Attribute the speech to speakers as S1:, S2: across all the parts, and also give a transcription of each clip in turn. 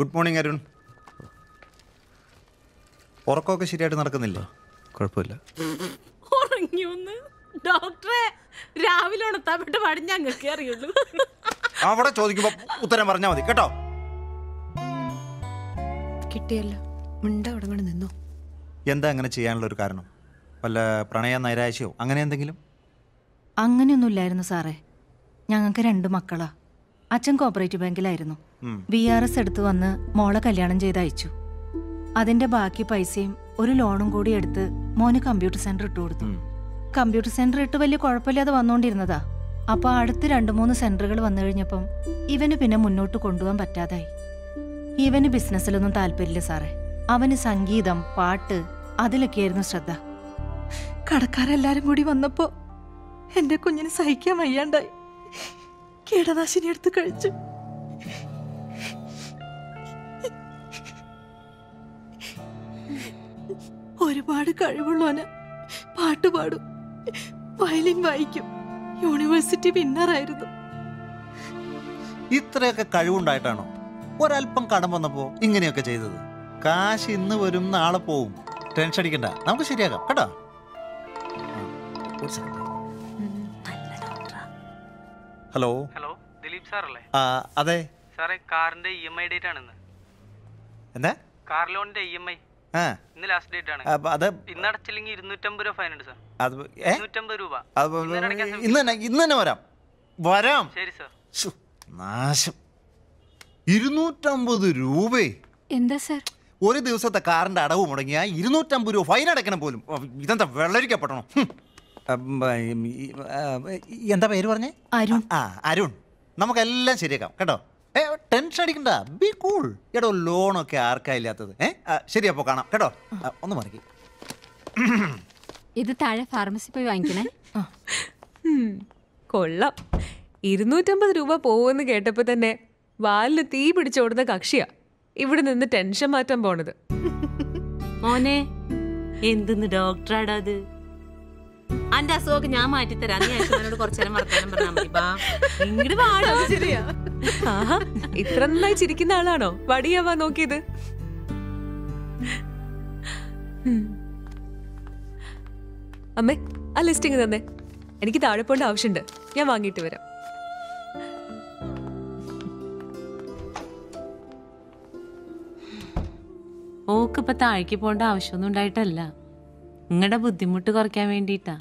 S1: Good morning Arun ഉറക്കമൊക്കെ ശരിയായിട്ട് നടക്കുന്നില്ല
S2: കുഴപ്പമില്ല
S3: ഉറങ്ങിയൊന്ന് ഡോക്ടറെ രാവിലെ ഉണർത്താൻ പാടി ഞങ്ങൾക്ക് അറിയുള്ളൂ
S1: അവിടെ ചോദിക്കുമ്പോൾ ഉത്തരം പറഞ്ഞാൽ മതി കേട്ടോ
S4: കിട്ടിയല്ലോ മിണ്ട അവിടെ കൂടെ നിന്നോ
S1: എന്താ അങ്ങനെ ചെയ്യാനുള്ള ഒരു കാരണം വല്ല പ്രണയ നൈരാശ്യമോ അങ്ങനെ എന്തെങ്കിലും
S5: അങ്ങനെയൊന്നുമില്ലായിരുന്നു സാറേ ഞങ്ങൾക്ക് രണ്ട് മക്കളാ അച്ഛൻ കോപ്പറേറ്റീവ് ബാങ്കിലായിരുന്നു ബി ആർ എസ് എടുത്ത് വന്ന് മോളെ കല്യാണം ചെയ്ത് അയച്ചു അതിന്റെ ബാക്കി പൈസയും ഒരു ലോണും കൂടി എടുത്ത് മോന് കമ്പ്യൂട്ടർ സെന്റർ ഇട്ട് കൊടുത്തു കമ്പ്യൂട്ടർ സെന്റർ ഇട്ട് വലിയ കുഴപ്പമില്ലാതെ വന്നുകൊണ്ടിരുന്നതാ അപ്പൊ അടുത്ത് രണ്ട് മൂന്ന് സെന്ററുകൾ വന്നു കഴിഞ്ഞപ്പം ഇവന് പിന്നെ മുന്നോട്ട് കൊണ്ടുപോകാൻ പറ്റാതായി ഇവന് ബിസിനസ്സിലൊന്നും താല്പര്യമില്ല സാറേ അവന് സംഗീതം പാട്ട് അതിലൊക്കെയായിരുന്നു ശ്രദ്ധ കടക്കാരെല്ലാരും കൂടി വന്നപ്പോ എന്റെ കുഞ്ഞിന് സഹിക്കാൻ വയ്യാണ്ടായി കീടനാശിനി എടുത്ത് കഴിച്ചു ഒരുപാട് കഴിവുള്ളവന് പാട്ട് പാടും വയലിൻ വായിക്കും യൂണിവേഴ്സിറ്റി വിന്നറായിരുന്നു
S1: ഇത്രയൊക്കെ കഴിവുണ്ടായിട്ടാണോ ഒരല്പം കടം വന്നപ്പോൾ ഇങ്ങനെയൊക്കെ ചെയ്തത് കാശ് ഇന്ന് വരും നാളെ പോവും ടെൻഷൻ അടിക്കണ്ട നമുക്ക് ശരിയാക്കാം കേട്ടോ ആ, ഒരു second. ഹലോ
S6: ഹലോ ദിലീപ് സാറല്ലേ
S1: ആ അതെ
S6: സാറേ കാറിന്റെ ഇ എം ഐ ഡേറ്റ് ആണെന്ന്
S1: എന്താ
S6: കാർ ലോണിന്റെ ഇ എം ഐ
S1: ആ
S6: ഇന്ന് ലാസ്റ്റ് ഡേറ്റ് ആണ്
S1: അപ്പൊ അത്
S6: ഇന്ന് അടച്ചില്ലെങ്കിൽ ഇരുന്നൂറ്റമ്പത് രൂപ ഫൈൻ ഉണ്ട് സാർ
S1: അത് ഏ
S6: ഇരുന്നൂറ്റമ്പത് രൂപ
S1: അത്
S6: ഇന്നലെ അടയ്ക്കാൻ
S1: ഇന്ന് തന്നെ ഇന്ന് തന്നെ വരാം വരാം
S6: ശരി സാർ
S1: ശ്ശോ, നാശം ഇരുന്നൂറ്റമ്പത് രൂപേ
S4: എന്താ സാർ
S1: ഒരു ദിവസത്തെ കാറിന്റെ അടവ് മുടങ്ങിയ ഇരുന്നൂറ്റമ്പത് രൂപ ഫൈൻ അടയ്ക്കണം പോലും ഓ, ഇതെന്താ വെള്ളരിക്കപ്പെടണോ ഹും. അം, ഈ, ആ, എന്താ പേര് പറഞ്ഞേ
S5: അരുൺ.
S1: ആ അരുൺ നമുക്കെല്ലാം ശരിയാക്കാം കേട്ടോ ഏ ടെൻഷൻ അടിക്കണ്ട ബി കൂൾ എടോ ലോണൊക്കെ ആർക്കാ ഇല്ലാത്തത് ഏ ആ, ശരി അപ്പോൾ കാണാം കേട്ടോ ആ, ഒന്ന് മറിക്ക്
S4: ഇത് താഴെ ഫാർമസി പോയി വാങ്ങിക്കണേ
S7: ഉം, കൊള്ളാം ഇരുന്നൂറ്റമ്പത് രൂപ പോകുമെന്ന് കേട്ടപ്പോ തന്നെ വാലിന് തീ പിടിച്ചോടുന്ന കക്ഷിയാ ഇവിടെ നിന്ന് ടെൻഷൻ മാറ്റാൻ പോണത്
S3: മോനെ എന്തെന്ന് ഡോക്ടറാടാ അത് അന്റെ അസുഖമൊക്കെ ഞാൻ മാറ്റിത്തരാം നീ യേശുവിനോട് കുറച്ചു നേരം വർത്താനം പറഞ്ഞാൽ മതി ബാ ഇങ്ങോട്ട് പാടോ ശരിയാ
S7: ആഹാ ഇത്ര നന്നായി ചിരിക്കുന്ന ആളാണോ വടിയാവാ നോക്കിയത് ഉം. അമ്മേ ആ ലിസ്റ്റിങ് തന്നെ എനിക്ക് താഴെ പോകേണ്ട ആവശ്യമുണ്ട് ഞാൻ വാങ്ങിയിട്ട് വരാം
S3: ഓക്ക് ഇപ്പൊ താഴേക്ക് പോകേണ്ട ആവശ്യമൊന്നും ഉണ്ടായിട്ടല്ല നിങ്ങളുടെ ബുദ്ധിമുട്ട് കുറയ്ക്കാൻ വേണ്ടിയിട്ടാ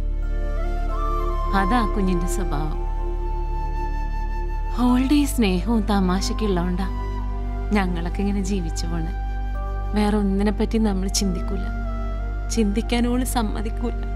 S3: അതാ കുഞ്ഞിന്റെ സ്വഭാവം ഓൾഡ് ഈ സ്നേഹവും തമാശയൊക്കെ ഉള്ളതുകൊണ്ടാ ഞങ്ങളൊക്കെ ഇങ്ങനെ ജീവിച്ചു പോണേ വേറെ ഒന്നിനെ പറ്റി നമ്മൾ ചിന്തിക്കൂല ചിന്തിക്കാനോള് സമ്മതിക്കൂല